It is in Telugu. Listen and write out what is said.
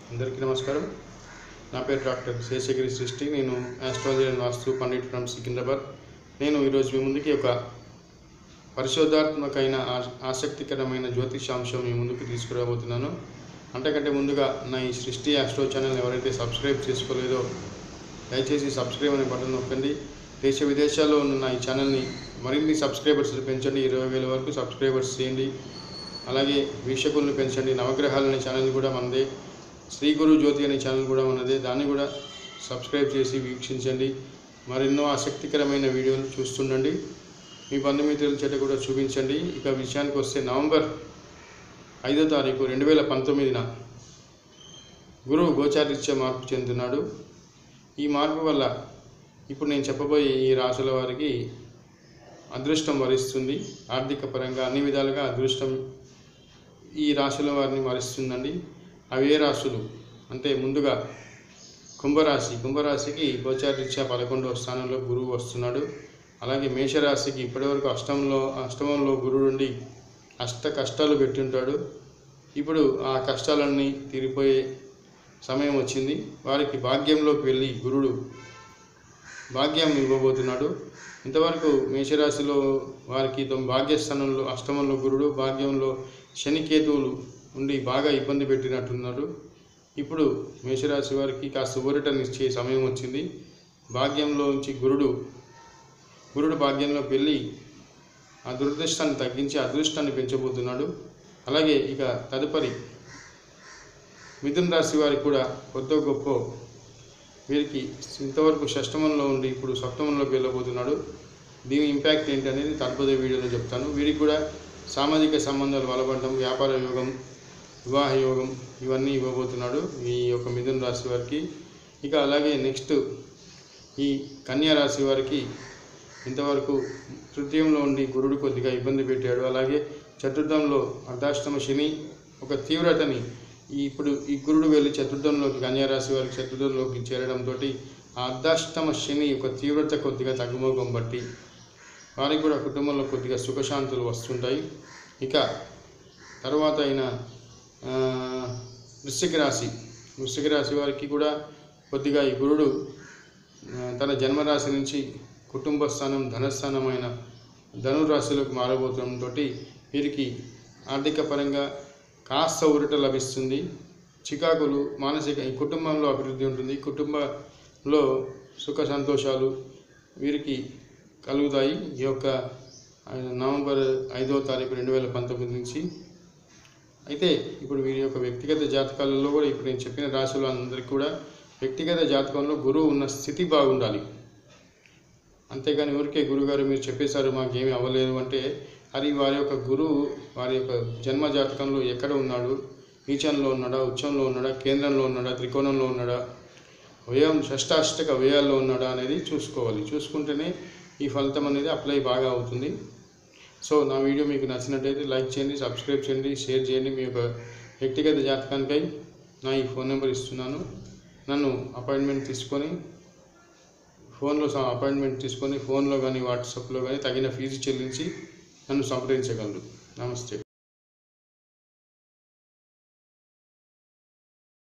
అందరికీ నమస్కారం నా పేరు డాక్టర్ శేషగిరి సృష్టి నేను astrology and vastu pandit from Secunderabad నేను ఈరోజు మీ ముందుకి ఒక పరిశోధాత్మకమైన ఆ- ఆసక్తికరమైన జ్యోతిషాంశం మీ ముందుకు తీసుకురాబోతున్నాను అంతకంటే ముందుగా నా ఈ సృష్టి ఆస్ట్రో ఛానల్ ఎవరైతే సబ్స్క్రైబ్ చేసుకోలేదో దయచేసి సబ్స్క్రైబ్ అనే బటన్ నొక్కండి దేశ విదేశాల్లో ఉన్న నా ఈ ఛానల్ని మరిన్ని సబ్స్క్రైబర్స్ పెంచండి ఇరవై వేల వరకు సబ్స్క్రైబర్స్ చేయండి అలాగే వీక్షకులను పెంచండి నవగ్రహాలు అనే ఛానల్ కూడా మనదే శ్రీ గురు జ్యోతి అనే ఛానల్ కూడా మనదే దాన్ని కూడా సబ్స్క్రైబ్ చేసి వీక్షించండి మరెన్నో ఆసక్తికరమైన వీడియోలు చూస్తుండండి మీ బంధుమిత్రుల చేత కూడా చూపించండి ఇక విషయానికి వస్తే నవంబర్ ఐదో తారీఖు రెండు వేల పంతొమ్మిదిన గురువు గోచారీత్యా మార్పు చెందుతున్నాడు ఈ మార్పు వల్ల ఇప్పుడు నేను చెప్పబోయే ఈ రాశుల వారికి అదృష్టం వరిస్తుంది ఆర్థిక పరంగా అన్ని విధాలుగా అదృష్టం ఈ రాశుల వారిని వరిస్తుందండి అవి ఏ రాశులు అంటే ముందుగా కుంభరాశి కుంభరాశికి గోచారీత్యా పదకొండవ స్థానంలో గురువు వస్తున్నాడు అలాగే మేషరాశికి ఇప్పటివరకు అష్టంలో అష్టమంలో గురుడు ఉండి అష్ట కష్టాలు పెట్టుంటాడు ఇప్పుడు ఆ కష్టాలన్నీ తీరిపోయే సమయం వచ్చింది వారికి భాగ్యంలోకి వెళ్ళి గురుడు భాగ్యం ఇవ్వబోతున్నాడు ఇంతవరకు మేషరాశిలో వారికి తమ భాగ్యస్థానంలో అష్టమంలో గురుడు భాగ్యంలో శనికేతువులు ఉండి బాగా ఇబ్బంది పెట్టినట్టున్నారు ఇప్పుడు మేషరాశి వారికి కాస్త ఊరటనిచ్చే సమయం వచ్చింది భాగ్యంలోంచి గురుడు గురుడు భాగ్యంలోకి వెళ్ళి ఆ దురదృష్టాన్ని తగ్గించి అదృష్టాన్ని పెంచబోతున్నాడు అలాగే ఇక తదుపరి మిథున రాశి వారికి కూడా కొద్ది గొప్ప వీరికి ఇంతవరకు షష్టమంలో ఉండి ఇప్పుడు సప్తమంలోకి వెళ్ళబోతున్నాడు దీని ఇంపాక్ట్ ఏంటి అనేది తదుపరి వీడియోలో చెప్తాను వీరికి కూడా సామాజిక సంబంధాలు బలపడడం వ్యాపార యోగం వివాహ యోగం ఇవన్నీ ఇవ్వబోతున్నాడు ఈ యొక్క మిథున రాశి వారికి ఇక అలాగే నెక్స్ట్ ఈ కన్యా రాశి వారికి ఇంతవరకు తృతీయంలో ఉండి గురుడు కొద్దిగా ఇబ్బంది పెట్టాడు అలాగే చతుర్థంలో అర్ధాష్టమ శని ఒక తీవ్రతని ఈ ఇప్పుడు ఈ గురుడు వెళ్ళి చతుర్థంలోకి కన్యారాశి వారికి చతుర్థంలోకి చేరడంతో ఆ అర్ధాష్టమ శని యొక్క తీవ్రత కొద్దిగా తగ్గుముఖం బట్టి వారికి కూడా కుటుంబంలో కొద్దిగా సుఖశాంతులు వస్తుంటాయి ఇక తర్వాత అయిన ఆ, వృశ్చిక రాశి వృశ్చిక రాశి వారికి కూడా కొద్దిగా ఈ గురుడు ఆ, తన జన్మరాశి నుంచి కుటుంబ స్థానం ధనస్థానమైన ధనురాశిలోకి మారబోతుండటంతో వీరికి ఆర్థిక పరంగా కాస్త ఊరట లభిస్తుంది చికాకులు మానసిక ఈ కుటుంబంలో అభివృద్ధి ఉంటుంది కుటుంబంలో సుఖ సంతోషాలు వీరికి కలుగుతాయి ఈ యొక్క ఆ, నవంబర్ ఐదో తారీఖు రెండు వేల పంతొమ్మిది నుంచి అయితే ఇప్పుడు వీరి యొక్క వ్యక్తిగత జాతకాలలో కూడా ఇప్పుడు నేను చెప్పిన రాశులు అందరికీ కూడా వ్యక్తిగత జాతకంలో గురువు ఉన్న స్థితి బాగుండాలి అంతేగాని ఊరికే గురుగారు మీరు చెప్పేశారు మాకేమీ అవ్వలేదు అంటే అది వారి యొక్క గురువు వారి యొక్క జన్మ జాతకంలో ఎక్కడ ఉన్నాడు నీచంలో ఉన్నాడా ఉచ్చంలో ఉన్నాడా కేంద్రంలో ఉన్నాడా త్రికోణంలో ఉన్నాడా వ్యయం షష్టాష్టక వ్యయాల్లో ఉన్నాడా అనేది చూసుకోవాలి చూసుకుంటేనే ఈ ఫలితం అనేది అప్లై బాగా అవుతుంది సో నా వీడియో మీకు నచ్చినట్టయితే లైక్ చేయండి సబ్స్క్రైబ్ చేయండి షేర్ చేయండి మీ యొక్క వ్యక్తిగత జాతకానికై నా ఈ ఫోన్ నెంబర్ ఇస్తున్నాను నన్ను అపాయింట్మెంట్ తీసుకొని ఫోన్లో స- అపాయింట్మెంట్ తీసుకొని ఫోన్లో కానీ వాట్సాప్లో కానీ తగిన ఫీజు చెల్లించి నన్ను సంప్రదించగలరు నమస్తే